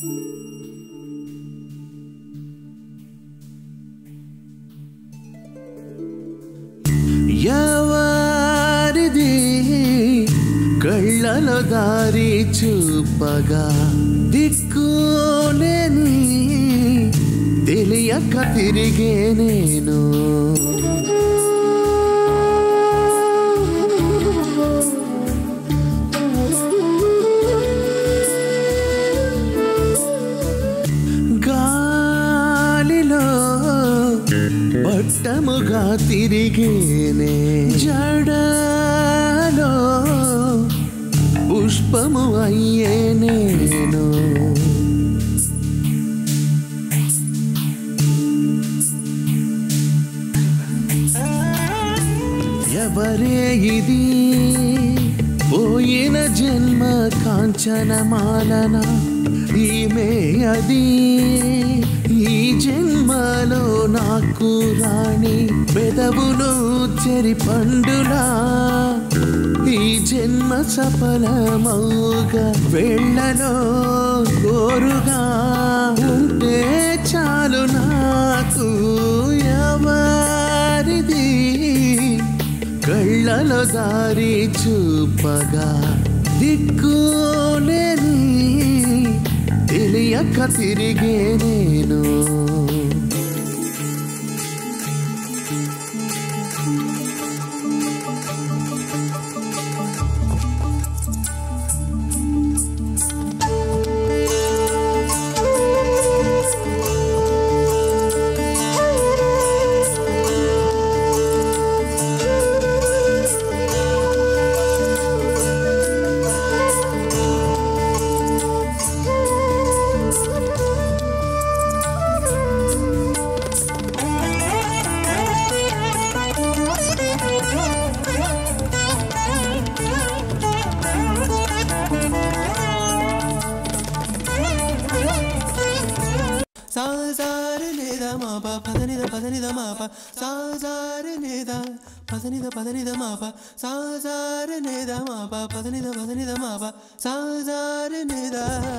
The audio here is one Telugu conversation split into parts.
ఎవరిది కళ్ళలో దారి చూపగా దిక్కులేని తెలియక తిరిగే నేను గాలిలో పట్టముగా తిరిగేనే జడలో పుష్పము అయ్యే నేను ఎవరే ఇది పోయిన జన్మ కాంచనమాలన ఈమె అది ఈ జన్మలో నాకు రాణి పెదవులు చెరి పండులా ఈ జన్మ సఫలమౌగా వెళ్ళలో కోరుగా ఉంటే చాలు నాకు ఎవరిది కళ్ళలో దారి చూపగా దిక్కులేని తెలియక తిరిగే నేను సాజారు నేద మాప పదనిద పదనిద మాప సాజారు నేద పదనిద పదనిద మాప సాజారు నేద మాప పదనిద పదనిద మాప సాజారు నేద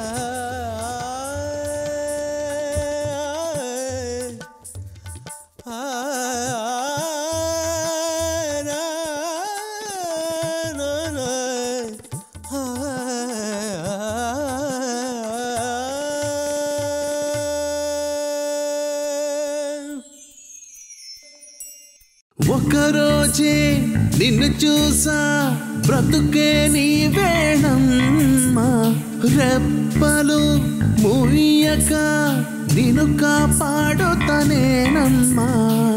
ఒకరోజే నిన్ను చూసా బ్రతుకే నీ వేణమ్మా రెప్పలు మూయక నిన్ను కాపాడుతనేనమ్మా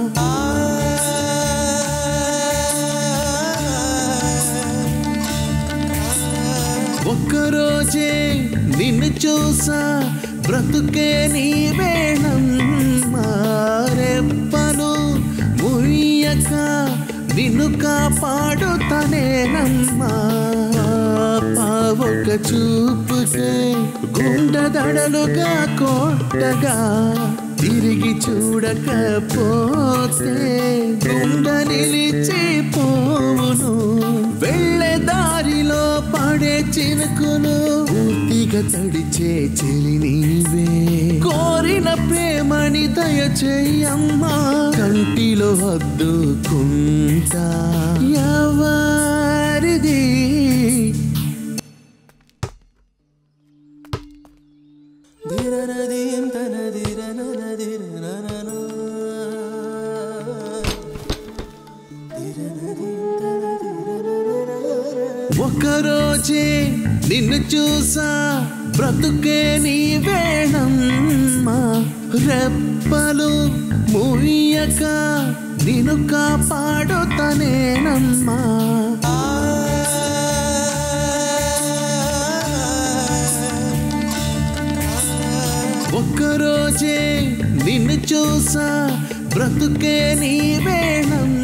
ఒక్కరోజే నిన్ను చూసా బ్రతుకే నీ వేణమ్మా రెప్పలు ముయ్యక నిన్ను కాపాడుతనేనమ్మా పావొక చూపుకే గుండెదడలుగా కొట్టగా తిరిగి చూడకపోతే గుండె నిలిచిపోవును వెళ్ళే దారిలో పడే చినుకును పూర్తిగా తడిచే చెలి నీవే కోరిన ప్రేమని దయచేయమ్మా కంటిలో హద్దుకుంటా ఎవరిది ధీరనదీం తనధీరననధీరననన. ధీరనదీం తనధీరనననన. ఒకరోజే నిన్ను చూసా బ్రతుకే నీ వేణమ్మా రెప్పలు మూయక నిన్ను కాపాడుతనేనమ్మా ఒక్కరోజే నిన్ను చూసా బ్రతుకే నీ వేణం